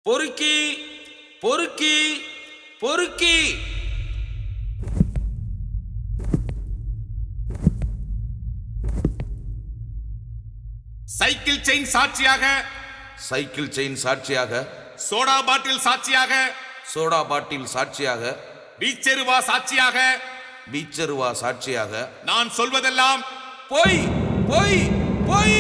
பொறுக்கி பொறுக்கி பொறுக்கி சைக்கிள் செயின் சாட்சியாக சைக்கிள் செயின் சாட்சியாக சோடா பாட்டில் சாட்சியாக சோடா பாட்டில் சாட்சியாக பீச்செருவா சாட்சியாக பீச்சருவா சாட்சியாக நான் சொல்வதெல்லாம் பொய் பொய் பொய்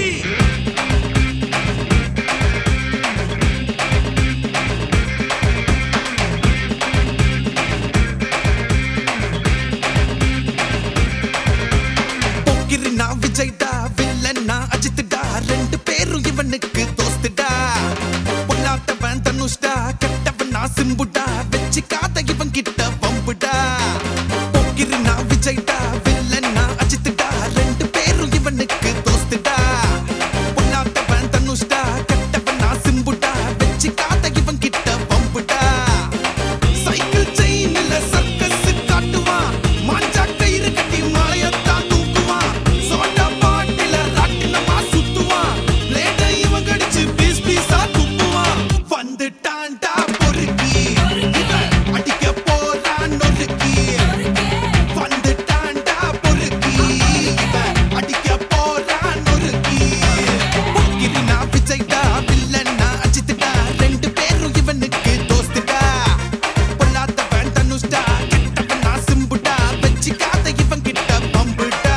போக்கிரினா விஜய்டா வில்லன்னா அஜித்துடா ரெண்டு பேரும் இவனுக்கு தோஸ்துடா பொல்லாதவன் தனுஷ்டா கெட்டவன் நான் சிம்புடா வச்சுக்காத இவன் கிட்ட பம்புடா போக்கிரினா விஜய்டா வில்லன்னா அஜித்துடா ரெண்டு பேரும் இவனுக்கு தோஸ்துடா பொல்லாதவன் தனுஷ்டா கெட்டவன் நான் சிம்புடா வச்சுக்காத இவன் கிட்ட பம்புடா சைக்கிள் செயின்ல சர்க்கஸ் காட்டுவான் மாஞ்சா கயிறு கட்டி மலையத்தான் தூக்குவான் சோடா பாட்டில ராட்டினமா சுத்துவான் பிளேட இவன் கடிச்சு பீஸ் பீஸா துப்புவான் வந்துட்டான்டா பொறுக்கி இவன் அடிக்க போறான் நொறுக்கி வந்துட்டான்டா பொறுக்கி இவன் அடிக்க போறான் நொறுக்கி போக்கிரினா விஜய்டா வில்லன்னா அஜித்துடா ரெண்டு பேரும் இவனுக்கு தோஸ்துடா பொல்லாதவன் தனுஷ்டா கெட்டவன் நான் சிம்புடா வச்சுக்காத இவன் கிட்ட பம்புடா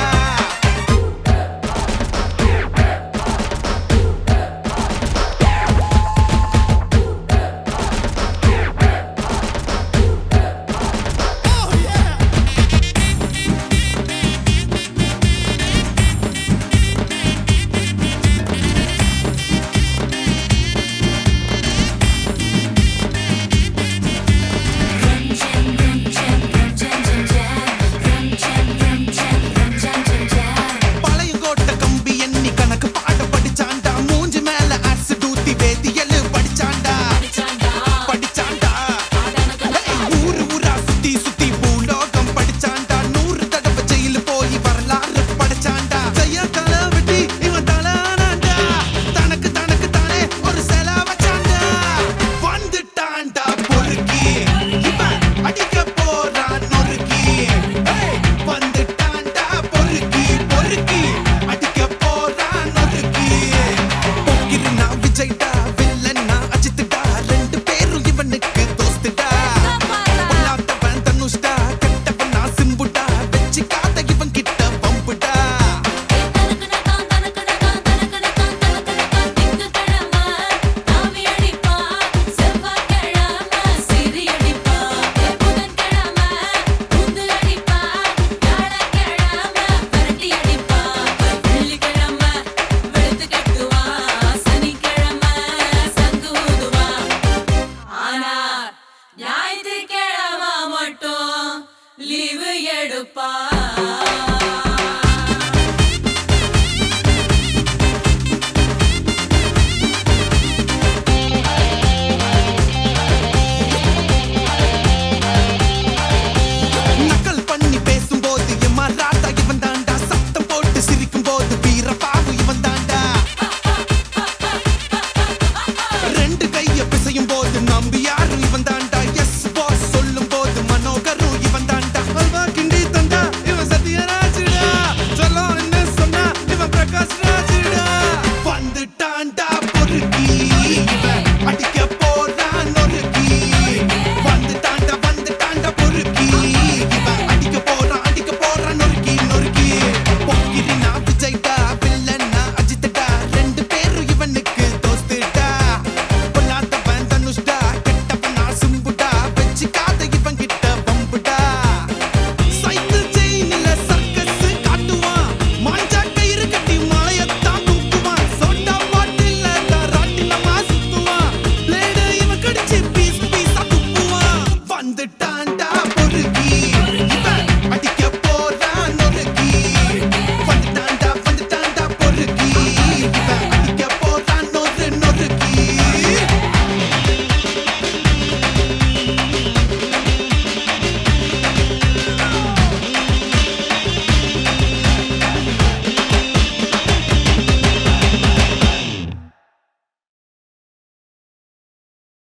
பழையங்கோட்டை கம்பி எண்ணி கணக்கு பாட படிச்சாண்டா மூஞ்சி மேல ஆசிட் ஊத்தி வேதியல் படிச்சாண்டா படிச்சாண்டா ஏய், ஊரு ஊரா சுத்தி சுத்தி பூலோகம் படிச்சாண்டா நூறு தடவை ஜெயிலு போய் வரலாறு படிச்சாண்டா ஜெய தலை வெட்டி இவன் தலானாண்டா தனக்கு தனக்கு தானே ஒரு செல வச்சாண்டா வந்துட்டாண்டா பொறுக்கி இவன் அடிக்க போறான் நொறுக்கி ஏய், வந்துட்டாண்டா பொறுக்கி பொறுக்கி அடிக்க போறான் நொறுக்கி போக்கிரினா விஜய்டா வில்லன்னா அஜித்துடா ரெண்டு பேரும் இவனுக்கு தோஸ்துடா பொல்லாதவன் தனுஷ்டா கெட்டவன் நான் சிம்புடா வச்சுக்காத இவன் கிட்ட பம்புடா ஞாயிற்றுக்கிழமை மட்டும் லீவு எடுப்பா நக்கல் பண்ணி பேசும்போது எம்மா ராட்டா இவன் தாண்டா சத்தம் போட்டு சிரிக்கும் போது வீர பாவு இவன் தாண்டா ரெண்டு கைய